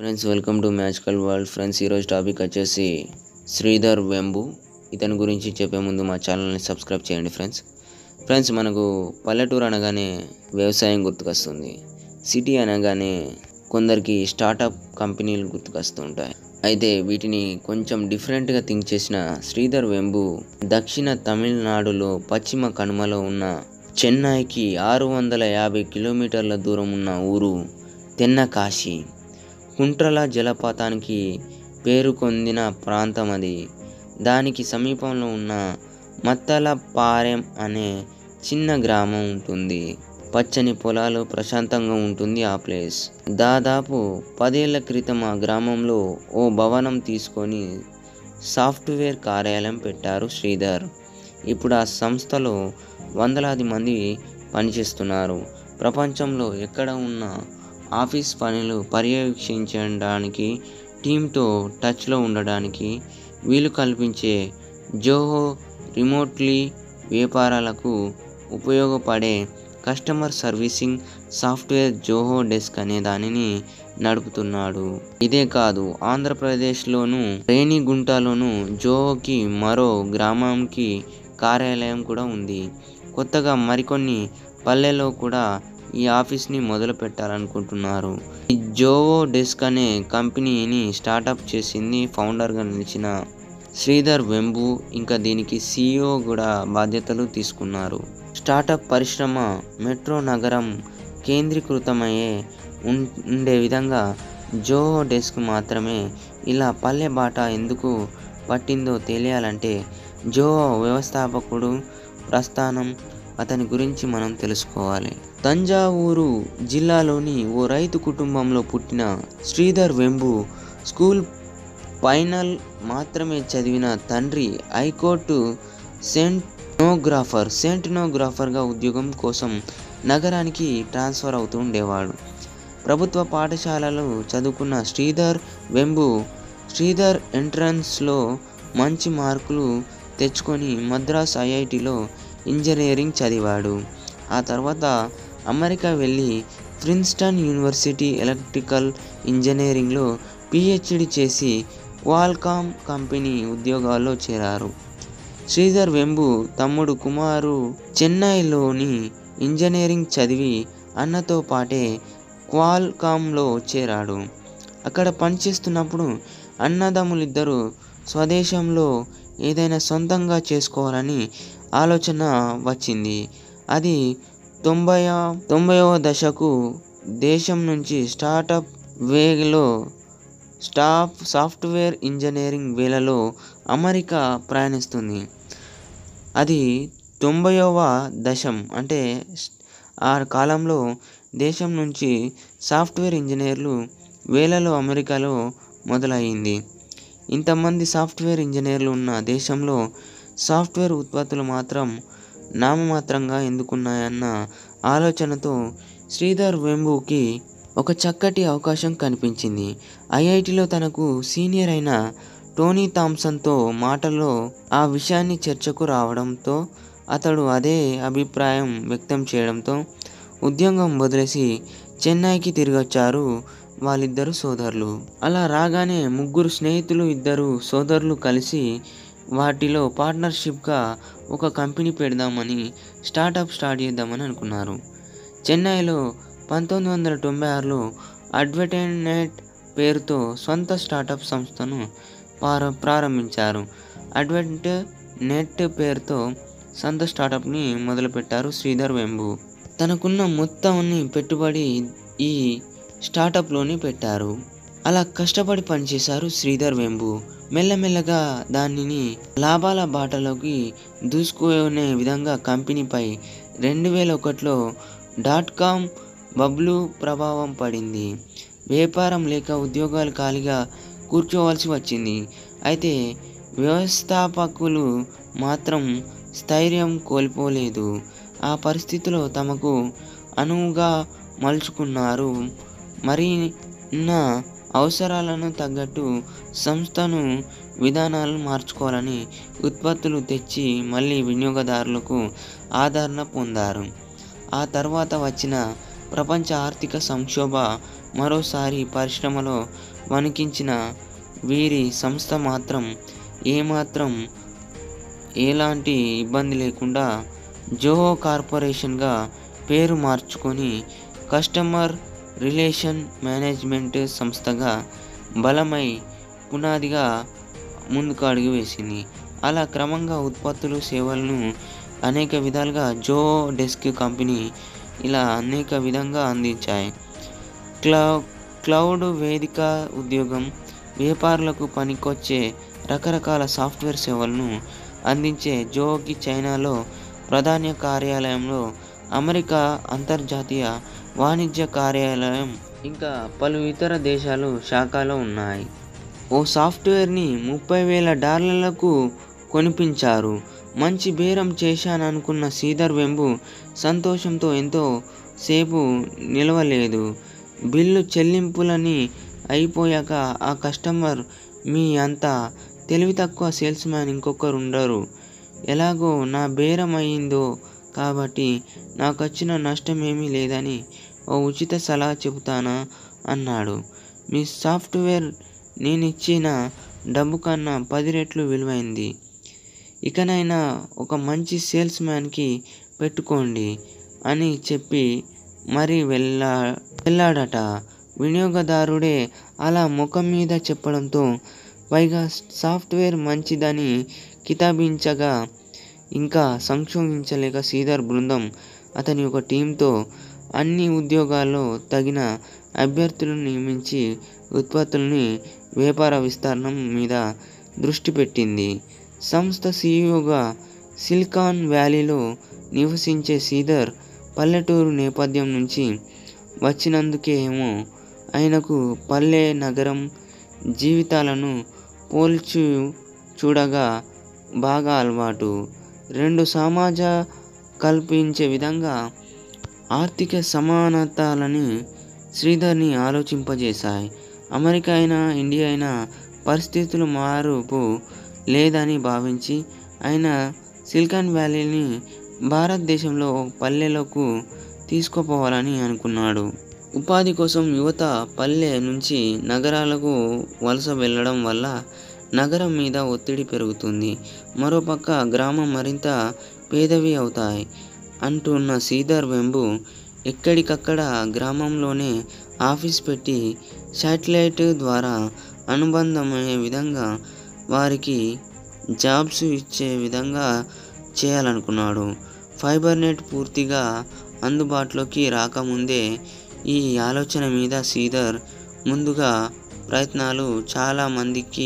friends welcome to magical world friends ఈరోజు topic వచ్చేసి శ్రీధర్ వెంబు ఇతని గురించి చెప్పే ముందు మా ఛానల్ని సబ్స్క్రైబ్ చేయండి ఫ్రెండ్స్ ఫ్రెండ్స్ మనకు పల్లెటూరు అనగానే వ్యవసాయం గుర్తుకొస్తుంది సిటీ అనగానే కొందరికి స్టార్టప్ కంపెనీలు గుర్తుకొస్తుంటాయి అయితే వీటిని కొంచెం డిఫరెంట్గా థింక్ చేసిన శ్రీధర్ వెంబు దక్షిణ తమిళనాడులో పశ్చిమ కనుమలో ఉన్న చెన్నైకి ఆరు వందల యాభై కిలోమీటర్ల దూరం ఉన్న ఊరు తెన్నకాశి కుంట్రల జలపాతానికి పేరు పొందిన ప్రాంతం అది దానికి సమీపంలో ఉన్న మత్తలపాలెం అనే చిన్న గ్రామం ఉంటుంది పచ్చని పొలాలు ప్రశాంతంగా ఉంటుంది ఆ ప్లేస్ దాదాపు పదేళ్ల క్రితం ఆ గ్రామంలో ఓ భవనం తీసుకొని సాఫ్ట్వేర్ కార్యాలయం పెట్టారు శ్రీధర్ ఇప్పుడు ఆ సంస్థలో వందలాది మంది పనిచేస్తున్నారు ప్రపంచంలో ఎక్కడ ఉన్న ఆఫీస్ పనులు పర్యవేక్షించడానికి టీంతో టచ్లో ఉండడానికి వీలు కల్పించే జోహో రిమోట్లీ వ్యాపారాలకు ఉపయోగపడే customer servicing software Zoho desk అనే దానిని నడుపుతున్నాడు ఇదే కాదు ఆంధ్రప్రదేశ్లోను రేణిగుంటలోను జోహోకి మరో గ్రామంకి కార్యాలయం కూడా ఉంది కొత్తగా మరికొన్ని పల్లెల్లో కూడా ఈ ఆఫీస్ని మొదలు పెట్టాలనుకుంటున్నారు ఈ జోవో డెస్క్ అనే కంపెనీని స్టార్టప్ చేసింది ఫౌండర్గా నిలిచిన శ్రీధర్ వెంబు ఇంకా దీనికి సీఈఓ కూడా బాధ్యతలు తీసుకున్నారు స్టార్టప్ పరిశ్రమ మెట్రో నగరం కేంద్రీకృతమయ్యే ఉం- ఉండే విధంగా జోహో డెస్క్ మాత్రమే ఇలా పల్లె బాట ఎందుకు పట్టిందో తెలియాలంటే జోహో వ్యవస్థాపకుడు ప్రస్థానం అతని గురించి మనం తెలుసుకోవాలి తంజావూరు జిల్లాలోని ఓ రైతు కుటుంబంలో పుట్టిన శ్రీధర్ వెంబు స్కూల్ ఫైనల్ మాత్రమే చదివిన తండ్రి హైకోర్టు సెంట్నోగ్రాఫర్ సెంట్నోగ్రాఫర్గా ఉద్యోగం కోసం నగరానికి ట్రాన్స్ఫర్ అవుతూ ఉండేవాడు ప్రభుత్వ పాఠశాలలు చదువుకున్న శ్రీధర్ వెంబు శ్రీధర్ ఎంట్రన్స్లో మంచి మార్కులు తెచ్చుకొని మద్రాస్ ఐఐటిలో ఇంజనీరింగ్ చదివాడు ఆ తర్వాత అమెరికా వెళ్ళి ప్రిన్స్టన్ యూనివర్సిటీ ఎలక్ట్రికల్ ఇంజనీరింగ్లో పిహెచ్డి చేసి క్వాల్కామ్ కంపెనీ ఉద్యోగాల్లో చేరారు శ్రీధర్ వెంబు తమ్ముడు కుమారు చెన్నైలోని ఇంజనీరింగ్ చదివి అన్నతో పాటే క్వాల్కామ్లో చేరాడు అక్కడ పనిచేస్తున్నప్పుడు అన్నదమ్ములిద్దరూ స్వదేశంలో ఏదైనా సొంతంగా చేసుకోవాలని ఆలోచన వచ్చింది అది తొంభై తొంభైవ దశకు దేశం నుంచి స్టార్టప్ వేలో స్టాఫ్ సాఫ్ట్వేర్ ఇంజనీరింగ్ వేలలో అమెరికా ప్రయాణిస్తుంది అది తొంభైవ దశం అంటే ఆ కాలంలో దేశం నుంచి సాఫ్ట్వేర్ ఇంజనీర్లు వేలలో అమెరికాలో మొదలయ్యింది ఇంతమంది సాఫ్ట్వేర్ ఇంజనీర్లు ఉన్న దేశంలో సాఫ్ట్వేర్ ఉత్పత్తులు మాత్రం నామమాత్రంగా ఎందుకున్నాయన్న ఆలోచనతో శ్రీధర్ వెంబుకి ఒక చక్కటి అవకాశం కనిపించింది ఐఐటిలో తనకు సీనియర్ అయిన టోనీ థామ్సన్తో మాటల్లో ఆ విషయాన్ని చర్చకు రావడంతో అతడు అదే అభిప్రాయం వ్యక్తం చేయడంతో ఉద్యోగం వదిలేసి చెన్నైకి తిరిగొచ్చారు వాళ్ళిద్దరు సోదరులు అలా రాగానే ముగ్గురు స్నేహితులు ఇద్దరు సోదరులు కలిసి వాటిలో పార్ట్నర్షిప్గా ఒక కంపెనీ పెడదామని స్టార్టప్ స్టార్ట్ చేద్దామని అనుకున్నారు చెన్నైలో పంతొమ్మిది వందల తొంభై ఆరులో అడ్వర్టైనెట్ పేరుతో సొంత స్టార్టప్ సంస్థను ప్రార ప్రారంభించారు అడ్వెంట్ నెట్ పేరుతో సొంత స్టార్టప్ని మొదలుపెట్టారు శ్రీధర్ వెంబు తనకున్న మొత్తాన్ని పెట్టుబడి ఈ స్టార్టప్లోని పెట్టారు అలా కష్టపడి పనిచేశారు శ్రీధర్ వెంబు మెల్లమెల్లగా దానిని లాభాల బాటలోకి దూసుకునే విధంగా కంపెనీపై రెండు వేల ఒకటిలో డాట్ కామ్ బబ్లు ప్రభావం పడింది వ్యాపారం లేక ఉద్యోగాలు ఖాళీగా కూర్చోవలసి వచ్చింది అయితే వ్యవస్థాపకులు మాత్రం స్థైర్యం కోల్పోలేదు ఆ పరిస్థితిలో తమకు అనువుగా మలుచుకున్నారు మరిన్న అవసరాలను తగ్గట్టు సంస్థను విధానాలను మార్చుకోవాలని ఉత్పత్తులు తెచ్చి మళ్ళీ వినియోగదారులకు ఆదరణ పొందారు ఆ తర్వాత వచ్చిన ప్రపంచ ఆర్థిక సంక్షోభ మరోసారి పరిశ్రమలో వణికించిన వీరి సంస్థ మాత్రం ఏమాత్రం ఎలాంటి ఇబ్బంది లేకుండా జోహో కార్పొరేషన్గా పేరు మార్చుకొని కస్టమర్ రిలేషన్ మేనేజ్మెంట్ సంస్థగా బలమై పునాదిగా ముందుకు అడుగు వేసింది అలా క్రమంగా ఉత్పత్తులు సేవలను అనేక విధాలుగా జో డెస్క్ కంపెనీ ఇలా అనేక విధంగా అందించాయి క్లౌ క్లౌడ్ వేదిక ఉద్యోగం వ్యాపారులకు పనికొచ్చే రకరకాల సాఫ్ట్వేర్ సేవలను అందించే జోకి చైనాలో ప్రధాన కార్యాలయంలో అమెరికా అంతర్జాతీయ వాణిజ్య కార్యాలయం ఇంకా పలు ఇతర దేశాలు శాఖలో ఉన్నాయి ఓ సాఫ్ట్వేర్ని ముప్పై వేల డాలర్లకు కొనిపించారు మంచి బేరం చేశాననుకున్న శ్రీధర్ వెంబు సంతోషంతో ఎంతో సేపు నిలవలేదు బిల్లు చెల్లింపులని అయిపోయాక ఆ కస్టమర్ మీ అంత తెలివి తక్కువ సేల్స్ మ్యాన్ ఇంకొకరు ఉండరు ఎలాగో నా బేరం అయిందో కాబట్టి నాకు వచ్చిన నష్టం ఏమీ లేదని ఓ ఉచిత సలహా చెబుతానా అన్నాడు మీ సాఫ్ట్వేర్ నేను ఇచ్చిన డబ్బు కన్నా పది రెట్లు విలువైంది ఇకనైనా ఒక మంచి సేల్స్ మ్యాన్కి పెట్టుకోండి అని చెప్పి మరి వెళ్ళా వెళ్ళాడట వినియోగదారుడే అలా ముఖం మీద చెప్పడంతో పైగా సాఫ్ట్వేర్ మంచిదని కితాబించగా ఇంకా సంక్షోభించలేక శ్రీధర్ బృందం అతని ఒక టీంతో అన్ని ఉద్యోగాల్లో తగిన అభ్యర్థులను నియమించి ఉత్పత్తులని వ్యాపార విస్తరణం మీద దృష్టి పెట్టింది సంస్థ సీఈఓగా సిలికాన్ వ్యాలీలో నివసించే శ్రీధర్ పల్లెటూరు నేపథ్యం నుంచి వచ్చినందుకే ఏమో ఆయనకు పల్లె నగరం జీవితాలను పోల్చు చూడగా బాగా అలవాటు రెండు సమాజ కల్పించే విధంగా ఆర్థిక సమానతలని శ్రీధర్ని ఆలోచింపజేశాయి అమెరికా అయినా ఇండియా అయినా పరిస్థితులు మారుపు లేదని భావించి ఆయన సిలికాన్ వ్యాలీని భారతదేశంలో ఒక పల్లెలకు తీసుకుపోవాలని అనుకున్నాడు ఉపాధి కోసం యువత పల్లె నుంచి నగరాలకు వలస వెళ్ళడం వల్ల నగరం మీద ఒత్తిడి పెరుగుతుంది మరోపక్క గ్రామం మరింత పేదవి అవుతాయి అంటున్న శ్రీధర్ వెంబు ఎక్కడికక్కడ గ్రామంలోనే ఆఫీస్ పెట్టి శాటిలైట్ ద్వారా అనుబంధమయ్యే విధంగా వారికి జాబ్స్ ఇచ్చే విధంగా చేయాలనుకున్నాడు ఫైబర్ నెట్ పూర్తిగా అందుబాటులోకి రాకముందే ఈ ఆలోచన మీద శ్రీధర్ ముందుగా ప్రయత్నాలు చాలా మందికి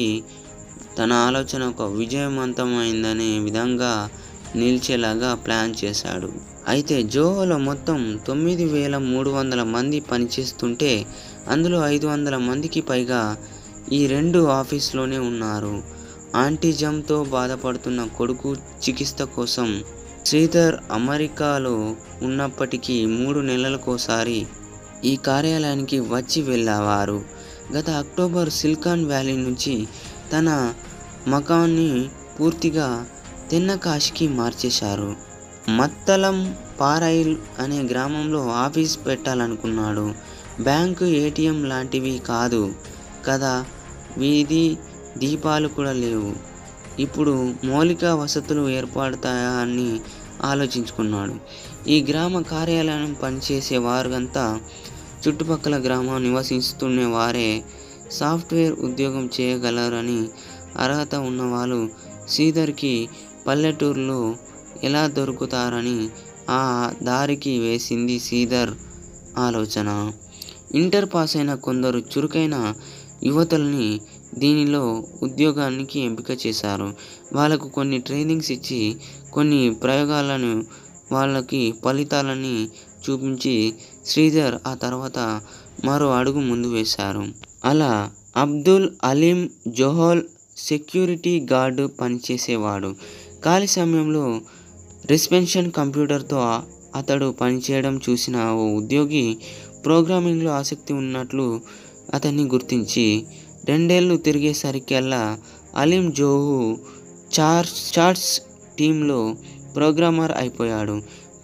తన ఆలోచన ఒక విజయవంతమైందనే విధంగా నిలిచేలాగా ప్లాన్ చేశాడు అయితే జోహోలో మొత్తం తొమ్మిది వేల మూడు వందల మంది పనిచేస్తుంటే అందులో ఐదు వందల మందికి పైగా ఈ రెండు ఆఫీస్లోనే ఉన్నారు ఆంటిజంతో బాధపడుతున్న కొడుకు చికిత్స కోసం శ్రీధర్ అమెరికాలో ఉన్నప్పటికీ మూడు నెలలకోసారి ఈ కార్యాలయానికి వచ్చి వెళ్ళేవారు గత అక్టోబర్ సిలికాన్ వ్యాలీ నుంచి తన మకాన్ని పూర్తిగా తెన్నకాశికి మార్చేశారు మత్తలం పారాయిల్ అనే గ్రామంలో ఆఫీస్ పెట్టాలనుకున్నాడు బ్యాంకు ఏటీఎం లాంటివి కాదు కదా వీధి దీపాలు కూడా లేవు ఇప్పుడు మౌలిక వసతులు ఏర్పడతాయా అని ఆలోచించుకున్నాడు ఈ గ్రామ కార్యాలయం పనిచేసే వారంతా చుట్టుపక్కల గ్రామం నివసిస్తున్న వారే సాఫ్ట్వేర్ ఉద్యోగం చేయగలరని అర్హత ఉన్నవాళ్ళు శ్రీధర్కి పల్లెటూరులో ఎలా దొరుకుతారని ఆ దారికి వేసింది శ్రీధర్ ఆలోచన ఇంటర్ పాస్ అయిన కొందరు చురుకైన యువతల్ని దీనిలో ఉద్యోగానికి ఎంపిక చేశారు వాళ్ళకు కొన్ని ట్రైనింగ్స్ ఇచ్చి కొన్ని ప్రయోగాలను వాళ్ళకి ఫలితాలని చూపించి శ్రీధర్ ఆ తర్వాత మరో అడుగు ముందు వేశారు అలా అబ్దుల్ అలీం జోహల్ సెక్యూరిటీ గార్డు పనిచేసేవాడు ఖాళీ సమయంలో రిస్పెన్షన్ కంప్యూటర్తో అతడు పనిచేయడం చూసిన ఓ ఉద్యోగి ప్రోగ్రామింగ్లో ఆసక్తి ఉన్నట్లు అతన్ని గుర్తించి రెండేళ్ళు తిరిగేసరికల్లా అలీం జోహు చార్స్ చార్ట్స్ టీంలో ప్రోగ్రామర్ అయిపోయాడు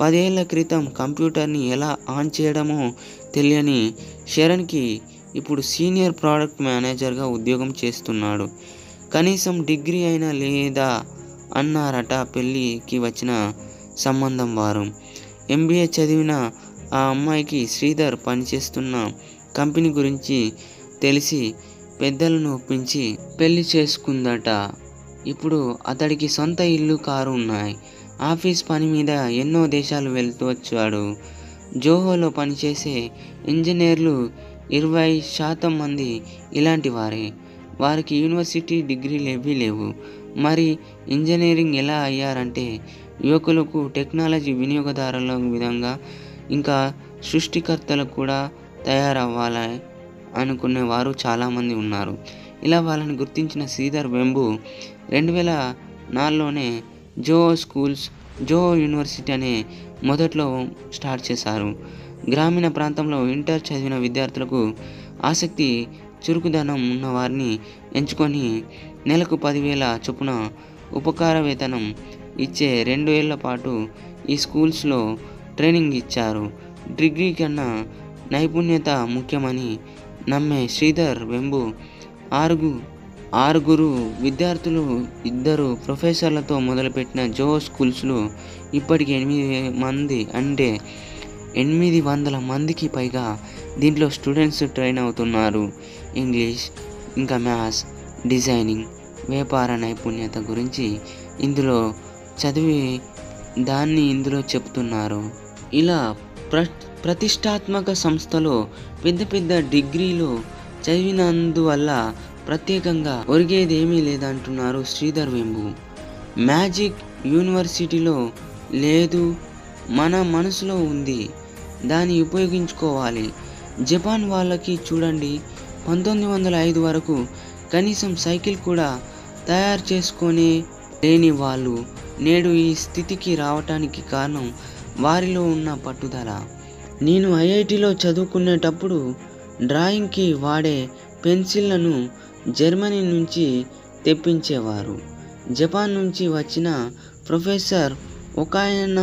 పదేళ్ల క్రితం కంప్యూటర్ని ఎలా ఆన్ చేయడమో తెలియని శరణ్కి ఇప్పుడు సీనియర్ ప్రోడక్ట్ మేనేజర్గా ఉద్యోగం చేస్తున్నాడు కనీసం డిగ్రీ అయినా లేదా అన్నారట పెళ్ళికి వచ్చిన సంబంధం వారు ఎంబీఏ చదివిన ఆ అమ్మాయికి శ్రీధర్ పనిచేస్తున్న కంపెనీ గురించి తెలిసి పెద్దలను ఒప్పించి పెళ్లి చేసుకుందట ఇప్పుడు అతడికి సొంత ఇల్లు కారు ఉన్నాయి ఆఫీస్ పని మీద ఎన్నో దేశాలు వెళ్తూ వచ్చాడు జోహోలో పనిచేసే ఇంజనీర్లు ఇరవై శాతం మంది ఇలాంటి వారే వారికి యూనివర్సిటీ డిగ్రీలు ఏవీ లేవు మరి ఇంజనీరింగ్ ఎలా అయ్యారంటే యువకులకు టెక్నాలజీ వినియోగదారుల విధంగా ఇంకా సృష్టికర్తలకు కూడా తయారవ్వాలి అనుకునే వారు చాలామంది ఉన్నారు ఇలా వాళ్ళని గుర్తించిన శ్రీధర్ వెంబు రెండు వేల నాలుగులోనే జో స్కూల్స్ జో యూనివర్సిటీ అనే మొదట్లో స్టార్ట్ చేశారు గ్రామీణ ప్రాంతంలో ఇంటర్ చదివిన విద్యార్థులకు ఆసక్తి చురుకుదనం ఉన్న వారిని ఎంచుకొని నెలకు పదివేల చొప్పున ఉపకార వేతనం ఇచ్చే రెండు ఏళ్ల పాటు ఈ స్కూల్స్లో ట్రైనింగ్ ఇచ్చారు డిగ్రీ కన్నా నైపుణ్యత ముఖ్యమని నమ్మే శ్రీధర్ వెంబు ఆరుగు ఆరుగురు విద్యార్థులు ఇద్దరు ప్రొఫెసర్లతో మొదలుపెట్టిన జో స్కూల్స్లో ఇప్పటికి ఎనిమిది మంది అంటే ఎనిమిది వందల మందికి పైగా దీంట్లో స్టూడెంట్స్ ట్రైన్ అవుతున్నారు ఇంగ్లీష్ ఇంకా మ్యాథ్స్ డిజైనింగ్ వ్యాపార నైపుణ్యత గురించి ఇందులో చదివి దాన్ని ఇందులో చెప్తున్నారు ఇలా ప్ర ప్రతిష్టాత్మక సంస్థలో పెద్ద పెద్ద డిగ్రీలు చదివినందువల్ల ప్రత్యేకంగా ఒరిగేది ఏమీ లేదంటున్నారు శ్రీధర్ వెంబు మ్యాజిక్ యూనివర్సిటీలో లేదు మన మనసులో ఉంది దాన్ని ఉపయోగించుకోవాలి జపాన్ వాళ్ళకి చూడండి పంతొమ్మిది వందల ఐదు వరకు కనీసం సైకిల్ కూడా తయారు చేసుకొని లేని వాళ్ళు నేడు ఈ స్థితికి రావటానికి కారణం వారిలో ఉన్న పట్టుదల నేను ఐఐటిలో చదువుకునేటప్పుడు డ్రాయింగ్కి వాడే పెన్సిళ్లను జర్మనీ నుంచి తెప్పించేవారు జపాన్ నుంచి వచ్చిన ప్రొఫెసర్ ఒక ఆయన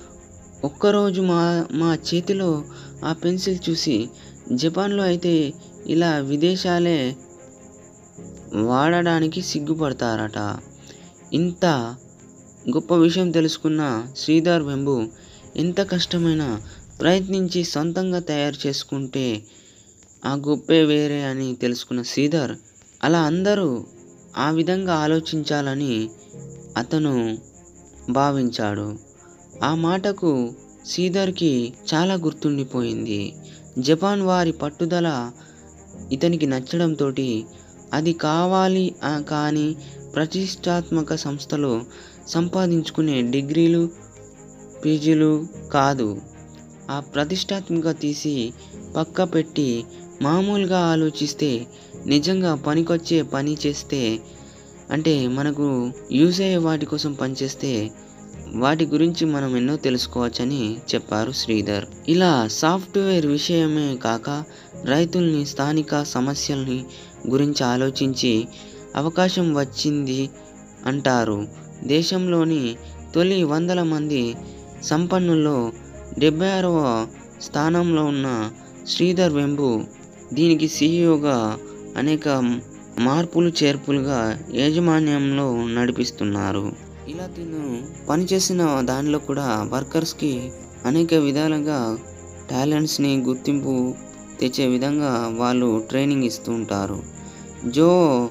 ఒక్కరోజు మా మా చేతిలో ఆ పెన్సిల్ చూసి జపాన్లో అయితే ఇలా విదేశాలే వాడడానికి సిగ్గుపడతారట ఇంత గొప్ప విషయం తెలుసుకున్న శ్రీధర్ వెంబు ఎంత కష్టమైనా ప్రయత్నించి సొంతంగా తయారు చేసుకుంటే ఆ గొప్పే వేరే అని తెలుసుకున్న శ్రీధర్ అలా అందరూ ఆ విధంగా ఆలోచించాలని అతను భావించాడు ఆ మాటకు శ్రీధర్కి చాలా గుర్తుండిపోయింది జపాన్ వారి పట్టుదల ఇతనికి నచ్చడంతో అది కావాలి ఆ కానీ ప్రతిష్టాత్మక సంస్థలో సంపాదించుకునే డిగ్రీలు పీజీలు కాదు ఆ ప్రతిష్టాత్మక తీసి పక్క పెట్టి మామూలుగా ఆలోచిస్తే నిజంగా పనికొచ్చే పని చేస్తే అంటే మనకు యూజ్ అయ్యే వాటి కోసం పనిచేస్తే వాటి గురించి మనం ఎన్నో తెలుసుకోవచ్చని చెప్పారు శ్రీధర్ ఇలా సాఫ్ట్వేర్ విషయమే కాక రైతుల్ని స్థానిక సమస్యల్ని గురించి ఆలోచించి అవకాశం వచ్చింది అంటారు దేశంలోని తొలి వందల మంది సంపన్నుల్లో డెబ్బై ఆరవ స్థానంలో ఉన్న శ్రీధర్ వెంబు దీనికి సీఈఓగా అనేక మార్పులు చేర్పులుగా యాజమాన్యంలో నడిపిస్తున్నారు ఇలా తిను పనిచేసిన దానిలో కూడా వర్కర్స్కి అనేక విధాలుగా టాలెంట్స్ని గుర్తింపు తెచ్చే విధంగా వాళ్ళు ట్రైనింగ్ ఇస్తూ ఉంటారు జో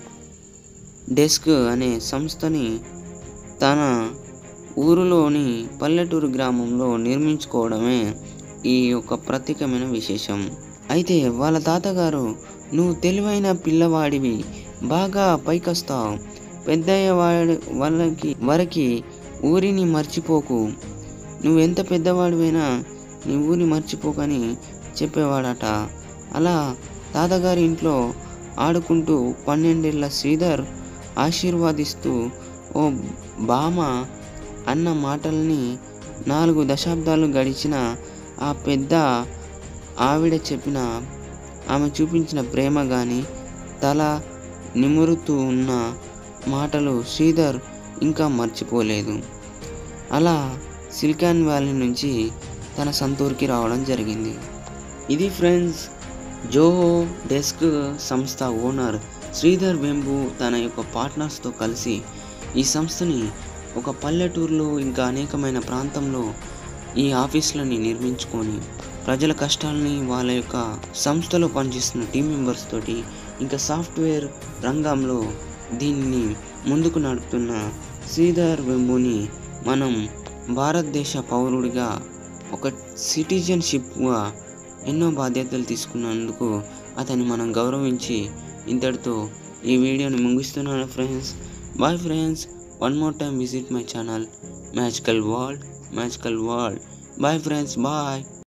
డెస్క్ అనే సంస్థని తన ఊరిలోని పల్లెటూరు గ్రామంలో నిర్మించుకోవడమే ఈ యొక్క ప్రత్యేకమైన విశేషం అయితే వాళ్ళ తాతగారు నువ్వు తెలివైన పిల్లవాడివి బాగా పైకొస్తావు పెద్దయ్య వాడి వాళ్ళకి వరకి ఊరిని మర్చిపోకు నువ్వెంత పెద్దవాడివైనా నీ ఊరిని మర్చిపోకని చెప్పేవాడట అలా తాతగారి ఇంట్లో ఆడుకుంటూ పన్నెండేళ్ల శ్రీధర్ ఆశీర్వాదిస్తూ ఓ బామ అన్న మాటల్ని నాలుగు దశాబ్దాలు గడిచిన ఆ పెద్ద ఆవిడ చెప్పిన ఆమె చూపించిన ప్రేమ కానీ తల నిమురుతూ ఉన్న మాటలు శ్రీధర్ ఇంకా మర్చిపోలేదు అలా సిలికాన్ వ్యాలీ నుంచి తన సంతూర్కి రావడం జరిగింది ఇది ఫ్రెండ్స్ జోహో డెస్క్ సంస్థ ఓనర్ శ్రీధర్ వెంబు తన యొక్క పార్ట్నర్స్తో కలిసి ఈ సంస్థని ఒక పల్లెటూరులో ఇంకా అనేకమైన ప్రాంతంలో ఈ ఆఫీసులని నిర్మించుకొని ప్రజల కష్టాలని వాళ్ళ యొక్క సంస్థలో పనిచేస్తున్న టీం మెంబర్స్ తోటి ఇంకా సాఫ్ట్వేర్ రంగంలో దీన్ని ముందుకు నడుపుతున్న శ్రీధర్ వెంబుని మనం భారతదేశ పౌరుడిగా ఒక సిటిజన్షిప్గా ఎన్నో బాధ్యతలు తీసుకున్నందుకు అతన్ని మనం గౌరవించి ఇంతటితో ఈ వీడియోని ముగిస్తున్నాను friends bye friends one more time visit my channel magical world magical world bye friends bye